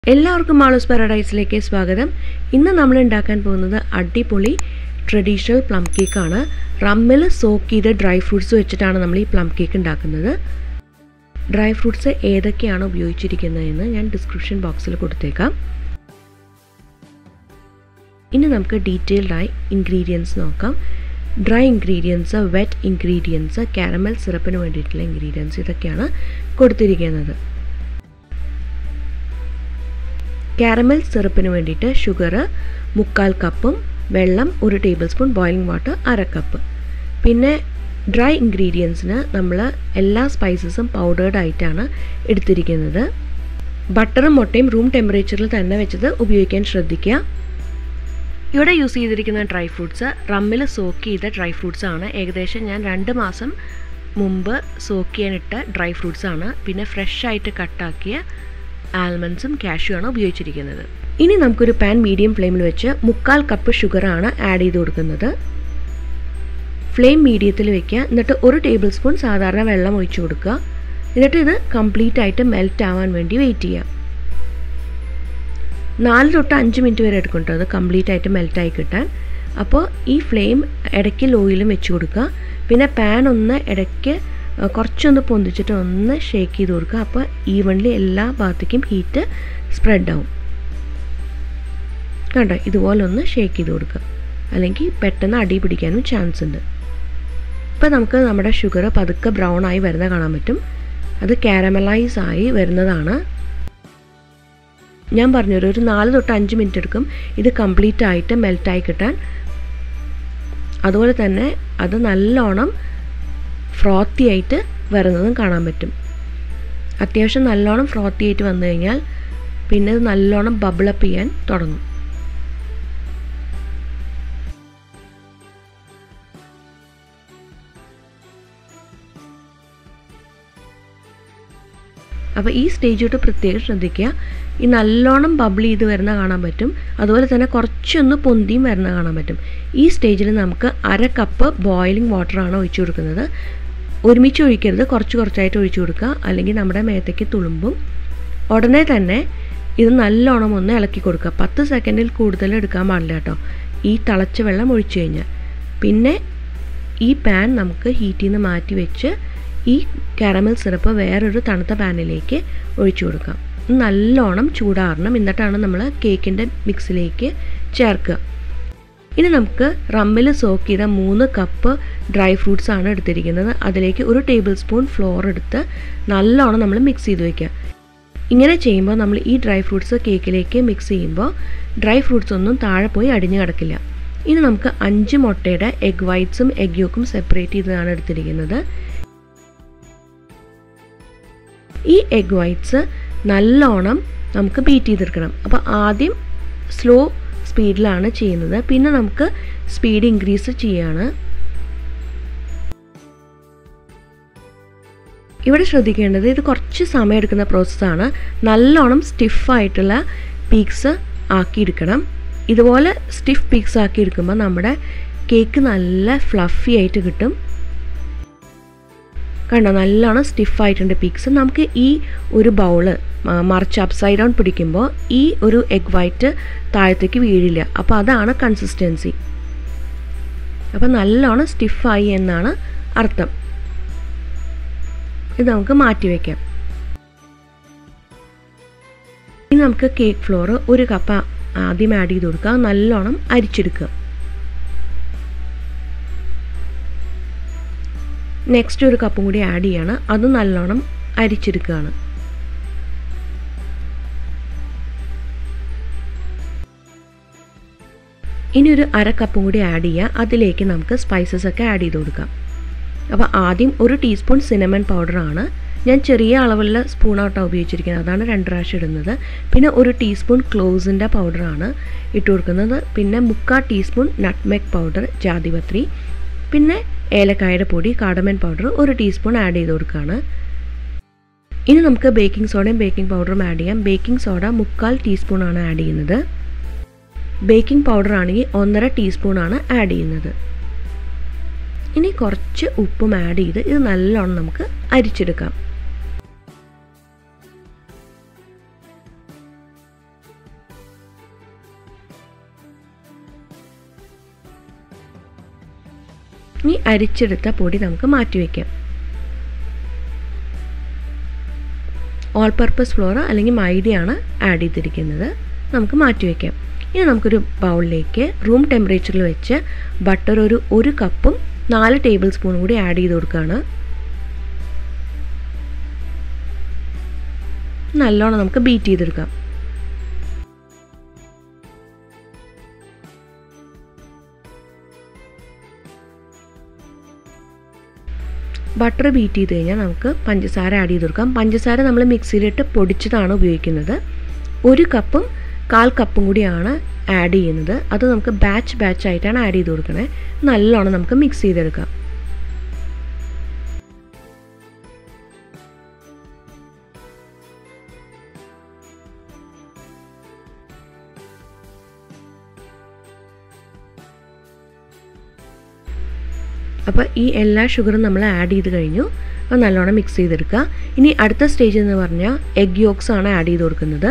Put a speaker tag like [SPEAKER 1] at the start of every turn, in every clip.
[SPEAKER 1] എല്ലാവർക്കും മാളൂസ് പാരഡൈസിലേക്ക് സ്വാഗതം ഇന്ന് നമ്മൾ ഉണ്ടാക്കാൻ പോകുന്നത് അടിപൊളി ട്രഡീഷണൽ പ്ലം കേക്കാണ് റമ്മിൽ സോക്ക് ചെയ്ത ഡ്രൈ ഫ്രൂട്ട്സ് വെച്ചിട്ടാണ് നമ്മൾ ഈ പ്ലം കേക്ക് ഉണ്ടാക്കുന്നത് ഡ്രൈ ഫ്രൂട്ട്സ് ഏതൊക്കെയാണ് ഉപയോഗിച്ചിരിക്കുന്നതെന്ന് ഞാൻ ഡിസ്ക്രിപ്ഷൻ ബോക്സിൽ കൊടുത്തേക്കാം ഇനി നമുക്ക് ഡീറ്റെയിൽഡായി ഇൻഗ്രീഡിയൻസ് നോക്കാം dry ingredients wet ingredients caramel സിറപ്പിന് വേണ്ടിയിട്ടുള്ള ഇൻഗ്രീഡിയൻസ് ഇതൊക്കെയാണ് കൊടുത്തിരിക്കുന്നത് കാരമൽ സിറപ്പിന് വേണ്ടിയിട്ട് ഷുഗർ മുക്കാൽ കപ്പും വെള്ളം ഒരു ടേബിൾ സ്പൂൺ ബോയിലിംഗ് വാട്ടർ അര കപ്പ് പിന്നെ ഡ്രൈ ഇൻഗ്രീഡിയൻസിന് നമ്മൾ എല്ലാ സ്പൈസസും പൗഡേർഡ് ആയിട്ടാണ് എടുത്തിരിക്കുന്നത് ബട്ടറും മുട്ടയും റൂം ടെമ്പറേച്ചറിൽ തന്നെ വെച്ചത് ഉപയോഗിക്കാൻ ശ്രദ്ധിക്കുക ഇവിടെ യൂസ് ചെയ്തിരിക്കുന്ന ഡ്രൈ ഫ്രൂട്ട്സ് റമ്മിൽ സോക്ക് ചെയ്ത ഡ്രൈ ഫ്രൂട്ട്സ് ആണ് ഏകദേശം ഞാൻ രണ്ട് മാസം മുമ്പ് സോക്ക് ചെയ്യാനിട്ട ഡ്രൈ ഫ്രൂട്ട്സ് ആണ് പിന്നെ ഫ്രഷ് ആയിട്ട് കട്ടാക്കിയ ആൽമണ്ട്സും കാഷ്യൂ ആണ് ഉപയോഗിച്ചിരിക്കുന്നത് ഇനി നമുക്കൊരു പാൻ മീഡിയം ഫ്ലെയിമിൽ വെച്ച് മുക്കാൽ കപ്പ് ഷുഗറാണ് ആഡ് ചെയ്ത് കൊടുക്കുന്നത് ഫ്ലെയിം മീഡിയത്തിൽ വെക്കുക എന്നിട്ട് ഒരു ടേബിൾ സ്പൂൺ സാധാരണ വെള്ളം ഒഴിച്ചു കൊടുക്കുക എന്നിട്ട് ഇത് കംപ്ലീറ്റ് ആയിട്ട് മെൽറ്റ് ആവാൻ വേണ്ടി വെയിറ്റ് ചെയ്യുക നാല് തൊട്ട് അഞ്ച് മിനിറ്റ് വരെ എടുക്കും കേട്ടോ അത് കംപ്ലീറ്റ് ആയിട്ട് മെൽറ്റായി കിട്ടാൻ അപ്പോൾ ഈ ഫ്ലെയിം ഇടയ്ക്ക് ലോയിലും വെച്ച് കൊടുക്കുക പിന്നെ പാൻ ഒന്ന് ഇടയ്ക്ക് കുറച്ചൊന്ന് പൊന്തിച്ചിട്ട് ഒന്ന് ഷേക്ക് ചെയ്ത് കൊടുക്കുക അപ്പോൾ ഈവൺലി എല്ലാ ഭാഗത്തേക്കും ഹീറ്റ് സ്പ്രെഡ് ആവും കണ്ടോ ഇതുപോലെ ഒന്ന് ഷേക്ക് ചെയ്ത് കൊടുക്കുക അല്ലെങ്കിൽ പെട്ടെന്ന് അടി പിടിക്കാനും ചാൻസ് ഉണ്ട് ഇപ്പോൾ നമുക്ക് നമ്മുടെ ഷുഗർ പതുക്കെ ബ്രൗൺ ആയി വരുന്ന കാണാൻ പറ്റും അത് കാരമലൈസ് ആയി വരുന്നതാണ് ഞാൻ പറഞ്ഞൊരു ഒരു നാല് തൊട്ട് അഞ്ച് മിനിറ്റ് എടുക്കും ഇത് കംപ്ലീറ്റ് ആയിട്ട് മെൽറ്റായി കിട്ടാൻ അതുപോലെ തന്നെ അത് നല്ലോണം ഫ്രോത്തി ആയിട്ട് വരുന്നതും കാണാൻ പറ്റും അത്യാവശ്യം നല്ലോണം ഫ്രോത്തി ആയിട്ട് വന്നു കഴിഞ്ഞാൽ പിന്നെ ഇത് നല്ലോണം ബബിളപ്പ് ചെയ്യാൻ തുടങ്ങും അപ്പോൾ ഈ സ്റ്റേജ് തൊട്ട് പ്രത്യേകം ശ്രദ്ധിക്കുക ഈ നല്ലോണം ബബിൾ ചെയ്ത് വരുന്ന കാണാൻ പറ്റും അതുപോലെ തന്നെ കുറച്ചൊന്ന് പൊന്തിയും വരുന്ന കാണാൻ പറ്റും ഈ സ്റ്റേജിൽ നമുക്ക് അര കപ്പ് ബോയിലിംഗ് വാട്ടറാണ് ഒഴിച്ചു കൊടുക്കുന്നത് ഒരുമിച്ച് ഒഴിക്കരുത് കുറച്ച് കുറച്ചായിട്ട് ഒഴിച്ചു കൊടുക്കുക അല്ലെങ്കിൽ നമ്മുടെ മേത്തേക്ക് തുളുമ്പും ഉടനെ തന്നെ ഇത് നല്ലോണം ഒന്ന് ഇളക്കി കൊടുക്കുക പത്ത് സെക്കൻഡിൽ കൂടുതൽ എടുക്കാൻ പാടില്ല കേട്ടോ ഈ തിളച്ച വെള്ളം ഒഴിച്ചു കഴിഞ്ഞാൽ പിന്നെ ഈ പാൻ നമുക്ക് ഹീറ്റിൽ നിന്ന് മാറ്റി വെച്ച് ഈ കാരമൽ സിറപ്പ് വേറൊരു തണുത്ത പാനിലേക്ക് ഒഴിച്ചു കൊടുക്കാം നല്ലോണം ചൂടാറണം എന്നിട്ടാണ് നമ്മൾ കേക്കിൻ്റെ മിക്സിലേക്ക് ചേർക്കുക ഇനി നമുക്ക് റമ്മിൽ സോക്ക് ചെയ്ത മൂന്ന് കപ്പ് ഡ്രൈ ഫ്രൂട്ട്സ് ആണ് എടുത്തിരിക്കുന്നത് അതിലേക്ക് ഒരു ടേബിൾ സ്പൂൺ ഫ്ലോർ എടുത്ത് നല്ലോണം നമ്മൾ മിക്സ് ചെയ്ത് വയ്ക്കുക ഇങ്ങനെ ചെയ്യുമ്പോൾ നമ്മൾ ഈ ഡ്രൈ ഫ്രൂട്ട്സ് കേക്കിലേക്ക് മിക്സ് ചെയ്യുമ്പോൾ ഡ്രൈ ഫ്രൂട്ട്സ് ഒന്നും താഴെ പോയി അടിഞ്ഞു കിടക്കില്ല ഇനി നമുക്ക് അഞ്ച് മുട്ടയുടെ എഗ് വൈറ്റ്സും എഗ് യോക്കും സെപ്പറേറ്റ് ചെയ്തതാണ് എടുത്തിരിക്കുന്നത് ഈ എഗ് വൈറ്റ്സ് നല്ലോണം നമുക്ക് ബീറ്റ് ചെയ്തെടുക്കണം അപ്പോൾ ആദ്യം സ്ലോ സ്പീഡിലാണ് ചെയ്യുന്നത് പിന്നെ നമുക്ക് സ്പീഡ് ഇൻക്രീസ് ചെയ്യാണ് ഇവിടെ ശ്രദ്ധിക്കേണ്ടത് ഇത് കുറച്ച് സമയം എടുക്കുന്ന പ്രോസസ്സാണ് നല്ലോണം സ്റ്റിഫായിട്ടുള്ള പീക്സ് ആക്കിയെടുക്കണം ഇതുപോലെ സ്റ്റിഫ് പീക്സ് ആക്കി എടുക്കുമ്പോൾ നമ്മുടെ കേക്ക് നല്ല ഫ്ലഫി ആയിട്ട് കിട്ടും കണ്ടോ നല്ലോണം സ്റ്റിഫായിട്ടുണ്ട് പീക്സ് നമുക്ക് ഈ ഒരു ബൗള് മറിച്ച് അപ്സൈഡ് ഡൗൺ പിടിക്കുമ്പോൾ ഈ ഒരു എഗ് വൈറ്റ് താഴത്തേക്ക് വീഴില്ല അപ്പോൾ അതാണ് കൺസിസ്റ്റൻസി അപ്പോൾ നല്ലോണം സ്റ്റിഫായി എന്നാണ് അർത്ഥം ഇത് നമുക്ക് മാറ്റി വയ്ക്കാം ഇനി നമുക്ക് കേക്ക് ഫ്ലോർ ഒരു കപ്പ് ആദ്യം ആഡ് ചെയ്ത് കൊടുക്കുക നല്ലോണം അരിച്ചെടുക്കുക നെക്സ്റ്റ് ഒരു കപ്പും കൂടി ആഡ് ചെയ്യാണ് അത് നല്ലോണം അരിച്ചെടുക്കുകയാണ് ഇനി ഒരു അര കപ്പും കൂടി ആഡ് ചെയ്യുക അതിലേക്ക് നമുക്ക് സ്പൈസസ് ഒക്കെ ആഡ് ചെയ്ത് കൊടുക്കാം അപ്പോൾ ആദ്യം ഒരു ടീസ്പൂൺ സിനമൺ പൗഡറാണ് ഞാൻ ചെറിയ അളവുള്ള സ്പൂണാട്ടോ ഉപയോഗിച്ചിരിക്കുന്നത് അതാണ് രണ്ട് പ്രാവശ്യം ഇടുന്നത് പിന്നെ ഒരു ടീസ്പൂൺ ക്ലോസിൻ്റെ പൗഡറാണ് ഇട്ട് കൊടുക്കുന്നത് പിന്നെ മുക്കാൽ ടീസ്പൂൺ നട്ട്മെഗ് പൗഡർ ജാതിപത്രി പിന്നെ ഏലക്കായുടെ പൊടി കാടമൻ പൗഡർ ഒരു ടീസ്പൂൺ ആഡ് ചെയ്ത് കൊടുക്കുകയാണ് ഇനി നമുക്ക് ബേക്കിംഗ് സോഡയും ബേക്കിംഗ് പൗഡറും ആഡ് ചെയ്യാം ബേക്കിംഗ് സോഡ മുക്കാൽ ടീസ്പൂണാണ് ആഡ് ചെയ്യുന്നത് ബേക്കിംഗ് പൗഡർ ആണെങ്കിൽ ഒന്നര ടീസ്പൂണാണ് ആഡ് ചെയ്യുന്നത് ഇനി കുറച്ച് ഉപ്പും ആഡ് ചെയ്ത് ഇത് നല്ലോണം നമുക്ക് അരിച്ചെടുക്കാം ഇനി അരിച്ചെടുത്ത പൊടി നമുക്ക് മാറ്റി വയ്ക്കാം ഓൾ പർപ്പസ് ഫ്ലോർ അല്ലെങ്കിൽ മൈദയാണ് ആഡ് ചെയ്തിരിക്കുന്നത് നമുക്ക് മാറ്റി വയ്ക്കാം ഇനി നമുക്കൊരു ബൗളിലേക്ക് റൂം ടെമ്പറേച്ചറിൽ വെച്ച് ബട്ടർ ഒരു ഒരു കപ്പും നാല് ടേബിൾ സ്പൂണും കൂടി ആഡ് ചെയ്ത് കൊടുക്കുകയാണ് നല്ലോണം നമുക്ക് ബീറ്റ് ചെയ്തെടുക്കാം ബട്ടർ ബീറ്റ് ചെയ്ത് കഴിഞ്ഞാൽ നമുക്ക് പഞ്ചസാര ആഡ് ചെയ്ത് കൊടുക്കാം പഞ്ചസാര നമ്മൾ മിക്സിയിലിട്ട് പൊടിച്ചതാണ് ഉപയോഗിക്കുന്നത് ഒരു കപ്പും കാൽ കപ്പും കൂടിയാണ് ആഡ് ചെയ്യുന്നത് അത് നമുക്ക് ബാച്ച് ബാച്ച് ആയിട്ടാണ് ആഡ് ചെയ്ത് കൊടുക്കണേ നല്ലോണം നമുക്ക് മിക്സ് ചെയ്തെടുക്കാം അപ്പോൾ ഈ എല്ലാ ഷുഗറും നമ്മൾ ആഡ് ചെയ്ത് കഴിഞ്ഞു അത് നല്ലോണം മിക്സ് ചെയ്തെടുക്കുക ഇനി അടുത്ത സ്റ്റേജ് എന്ന് പറഞ്ഞാൽ എഗ് യോക്സ് ആണ് ആഡ് ചെയ്ത് കൊടുക്കുന്നത്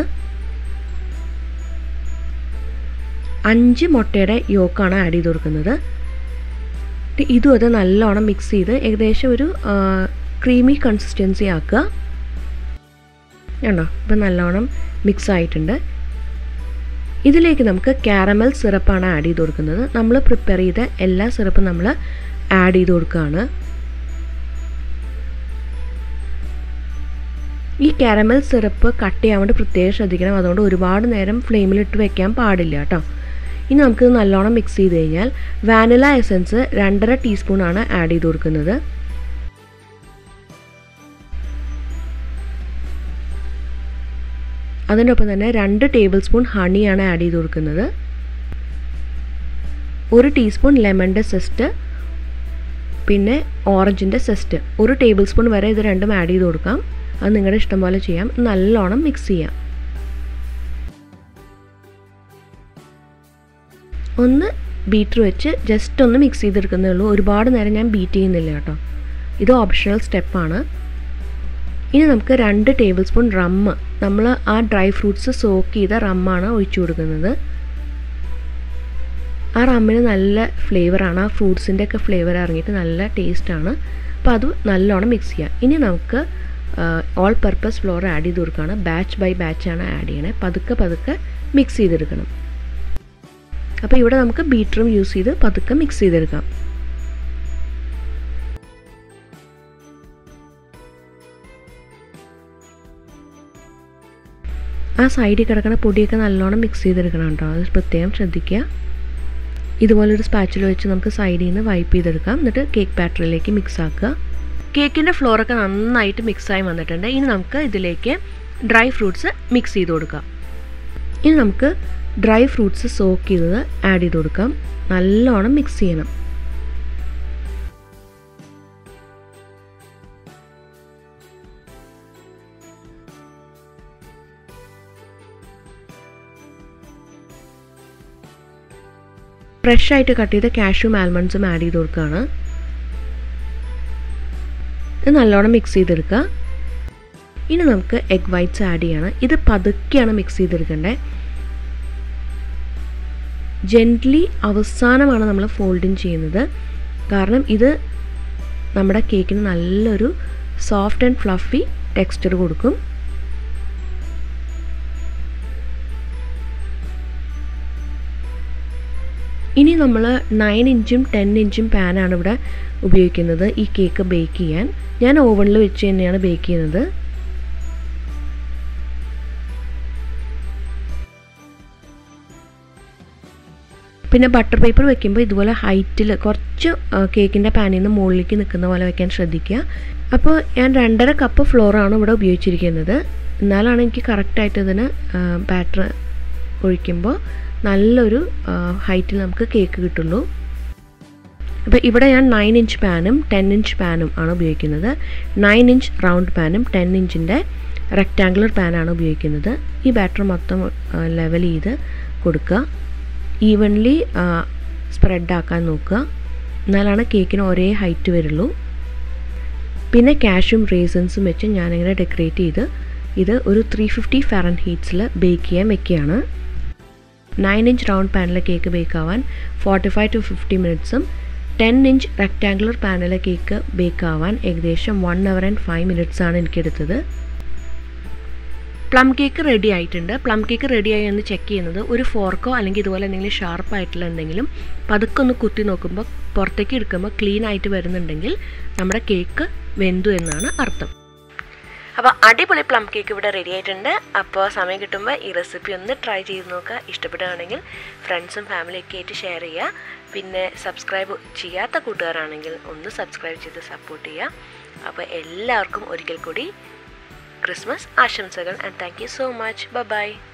[SPEAKER 1] അഞ്ച് മുട്ടയുടെ യോക്കാണ് ആഡ് ചെയ്ത് കൊടുക്കുന്നത് ഇതും അത് നല്ലോണം മിക്സ് ചെയ്ത് ഏകദേശം ഒരു ക്രീമി കൺസിസ്റ്റൻസി ആക്കുക കണ്ടോ ഇപ്പം നല്ലോണം മിക്സ് ആയിട്ടുണ്ട് ഇതിലേക്ക് നമുക്ക് കാരമൽ സിറപ്പാണ് ആഡ് ചെയ്ത് കൊടുക്കുന്നത് നമ്മൾ പ്രിപ്പയർ ചെയ്ത എല്ലാ സിറപ്പും നമ്മൾ ആഡ് ചെയ്ത് കൊടുക്കുകയാണ് ഈ കാരമൽ സിറപ്പ് കട്ട് ചെയ്യാൻ വേണ്ടി പ്രത്യേകം ശ്രദ്ധിക്കണം അതുകൊണ്ട് ഒരുപാട് നേരം ഫ്ലെയിമിലിട്ട് വെക്കാൻ പാടില്ല കേട്ടോ ഇനി നമുക്കിത് നല്ലോണം മിക്സ് ചെയ്ത് കഴിഞ്ഞാൽ വാനില എസൻസ് രണ്ടര ടീസ്പൂണാണ് ആഡ് ചെയ്ത് കൊടുക്കുന്നത് അതിൻ്റെ ഒപ്പം തന്നെ രണ്ട് ടേബിൾ സ്പൂൺ ഹണിയാണ് ആഡ് ചെയ്ത് കൊടുക്കുന്നത് ഒരു ടീസ്പൂൺ ലെമണിൻ്റെ സെസ്റ്റ് പിന്നെ ഓറഞ്ചിൻ്റെ സെസ്റ്റ് ഒരു ടേബിൾ സ്പൂൺ വരെ ഇത് രണ്ടും ആഡ് ചെയ്ത് കൊടുക്കാം അത് നിങ്ങളുടെ ഇഷ്ടം പോലെ ചെയ്യാം നല്ലോണം മിക്സ് ചെയ്യാം ഒന്ന് ബീറ്റർ വെച്ച് ജസ്റ്റ് ഒന്ന് മിക്സ് ചെയ്തെടുക്കുന്നേ ഉള്ളൂ ഒരുപാട് നേരം ഞാൻ ബീറ്റ് ചെയ്യുന്നില്ല കേട്ടോ ഇത് ഓപ്ഷണൽ സ്റ്റെപ്പാണ് ഇനി നമുക്ക് രണ്ട് ടേബിൾ സ്പൂൺ റമ്മ് നമ്മൾ ആ ഡ്രൈ ഫ്രൂട്ട്സ് സോക്ക് ചെയ്ത റമ്മാണ് ഒഴിച്ചു കൊടുക്കുന്നത് ആ റമ്മിന് നല്ല ഫ്ലേവറാണ് ആ ഫ്രൂട്ട്സിൻ്റെ ഒക്കെ ഫ്ലേവർ ഇറങ്ങിയിട്ട് നല്ല ടേസ്റ്റാണ് അപ്പോൾ അത് നല്ലോണം മിക്സ് ചെയ്യാം ഇനി നമുക്ക് ഓൾ പർപ്പസ് ഫ്ലോർ ആഡ് ചെയ്ത് കൊടുക്കുകയാണ് ബാച്ച് ബൈ ബാച്ചാണ് ആഡ് ചെയ്യണേ പതുക്കെ പതുക്കെ മിക്സ് ചെയ്തെടുക്കണം അപ്പോൾ ഇവിടെ നമുക്ക് ബീറ്ററും യൂസ് ചെയ്ത് പതുക്കെ മിക്സ് ചെയ്തെടുക്കാം ആ സൈഡിൽ കിടക്കുന്ന പൊടിയൊക്കെ നല്ലോണം മിക്സ് ചെയ്തെടുക്കണം കേട്ടോ അത് പ്രത്യേകം ശ്രദ്ധിക്കുക ഇതുപോലൊരു സ്പാച്ചിൽ വെച്ച് നമുക്ക് സൈഡിൽ നിന്ന് വൈപ്പ് ചെയ്തെടുക്കാം എന്നിട്ട് കേക്ക് ബാറ്ററിലേക്ക് മിക്സ് ആക്കുക കേക്കിൻ്റെ ഫ്ലോറൊക്കെ നന്നായിട്ട് മിക്സായി വന്നിട്ടുണ്ട് ഇനി നമുക്ക് ഇതിലേക്ക് ഡ്രൈ ഫ്രൂട്ട്സ് മിക്സ് ചെയ്ത് കൊടുക്കാം ഇനി നമുക്ക് ഡ്രൈ ഫ്രൂട്ട്സ് സോക്ക് ചെയ്തത് ആഡ് ചെയ്ത് കൊടുക്കാം നല്ലോണം മിക്സ് ചെയ്യണം ഫ്രഷ് ആയിട്ട് കട്ട് ചെയ്ത കാഷ്യൂം ആൽമണ്ട്സും ആഡ് ചെയ്ത് കൊടുക്കുകയാണ് ഇത് നല്ലോണം മിക്സ് ചെയ്തെടുക്കുക ഇനി നമുക്ക് എഗ് വൈറ്റ്സ് ആഡ് ചെയ്യണം ഇത് പതുക്കെയാണ് മിക്സ് ചെയ്തെടുക്കേണ്ടത് ജെൻ്റ്ലി അവസാനമാണ് നമ്മൾ ഫോൾഡിങ് ചെയ്യുന്നത് കാരണം ഇത് നമ്മുടെ കേക്കിന് നല്ലൊരു സോഫ്റ്റ് ആൻഡ് ഫ്ലഫി ടെക്സ്ചർ കൊടുക്കും ഇനി നമ്മൾ നയൻ ഇഞ്ചും ടെൻ ഇഞ്ചും പാനാണ് ഇവിടെ ഉപയോഗിക്കുന്നത് ഈ കേക്ക് ബേക്ക് ചെയ്യാൻ ഞാൻ ഓവണിൽ വെച്ച് തന്നെയാണ് ബേക്ക് ചെയ്യുന്നത് പിന്നെ ബട്ടർ പേപ്പർ വെക്കുമ്പോൾ ഇതുപോലെ ഹൈറ്റിൽ കുറച്ച് കേക്കിൻ്റെ പാനിൽ നിന്ന് മുകളിലേക്ക് നിൽക്കുന്ന പോലെ വെക്കാൻ ശ്രദ്ധിക്കുക അപ്പോൾ ഞാൻ രണ്ടര കപ്പ് ഫ്ലോറാണ് ഇവിടെ ഉപയോഗിച്ചിരിക്കുന്നത് എന്നാലാണ് എനിക്ക് കറക്റ്റായിട്ട് ഇതിന് ബാറ്റർ ഒഴിക്കുമ്പോൾ നല്ലൊരു ഹൈറ്റിൽ നമുക്ക് കേക്ക് കിട്ടുള്ളൂ അപ്പോൾ ഇവിടെ ഞാൻ നയൻ ഇഞ്ച് പാനും ടെൻ ഇഞ്ച് പാനും ആണ് ഉപയോഗിക്കുന്നത് നയൻ ഇഞ്ച് റൗണ്ട് പാനും ടെൻ ഇഞ്ചിൻ്റെ റെക്റ്റാങ്കുലർ പാനാണ് ഉപയോഗിക്കുന്നത് ഈ ബാറ്റർ മൊത്തം ലെവൽ ചെയ്ത് കൊടുക്കുക ഈവൻലി സ്പ്രെഡ് ആക്കാൻ നോക്കുക എന്നാലാണ് കേക്കിന് ഒരേ ഹൈറ്റ് വരുള്ളൂ പിന്നെ കാഷ്യൂം റേസൻസും വെച്ച് ഞാനിങ്ങനെ ഡെക്കറേറ്റ് ചെയ്ത് ഇത് ഒരു ത്രീ ഫിഫ്റ്റി ഫാരൻ ഹീറ്റ്സിൽ ബേക്ക് ചെയ്യാൻ വെക്കുകയാണ് നയൻ ഇഞ്ച് റൗണ്ട് പാനിലെ കേക്ക് ബേക്ക് ആവാൻ ഫോർട്ടി ഫൈവ് ടു ഫിഫ്റ്റി മിനിറ്റ്സും ടെൻ ഇഞ്ച് റെക്റ്റാങ്കുലർ പാനൽ കേക്ക് ബേക്ക് ആവാൻ ഏകദേശം one hour and five minutes ആണ് എനിക്കെടുത്തത് പ്ലം കേക്ക് റെഡി ആയിട്ടുണ്ട് പ്ലം കേക്ക് റെഡിയായി എന്ന് ചെക്ക് ചെയ്യുന്നത് ഒരു ഫോർക്കോ അല്ലെങ്കിൽ ഇതുപോലെ എന്തെങ്കിലും ഷാർപ്പായിട്ടുള്ള എന്തെങ്കിലും പതുക്കെ ഒന്ന് കുത്തി നോക്കുമ്പോൾ പുറത്തേക്ക് എടുക്കുമ്പോൾ ക്ലീൻ ആയിട്ട് വരുന്നുണ്ടെങ്കിൽ നമ്മുടെ കേക്ക് വെന്തു എന്നാണ് അർത്ഥം അപ്പോൾ അടിപൊളി പ്ലം കേക്ക് ഇവിടെ റെഡി ആയിട്ടുണ്ട് അപ്പോൾ സമയം കിട്ടുമ്പോൾ ഈ റെസിപ്പി ഒന്ന് ട്രൈ ചെയ്ത് നോക്കുക ഇഷ്ടപ്പെടുകയാണെങ്കിൽ ഫ്രണ്ട്സും ഫാമിലിയൊക്കെ ആയിട്ട് ഷെയർ ചെയ്യുക പിന്നെ സബ്സ്ക്രൈബ് ചെയ്യാത്ത കൂട്ടുകാരാണെങ്കിൽ ഒന്ന് സബ്സ്ക്രൈബ് ചെയ്ത് സപ്പോർട്ട് ചെയ്യുക അപ്പോൾ എല്ലാവർക്കും ഒരിക്കൽ കൂടി ക്രിസ്മസ് ആശംസകൾ and thank you so much by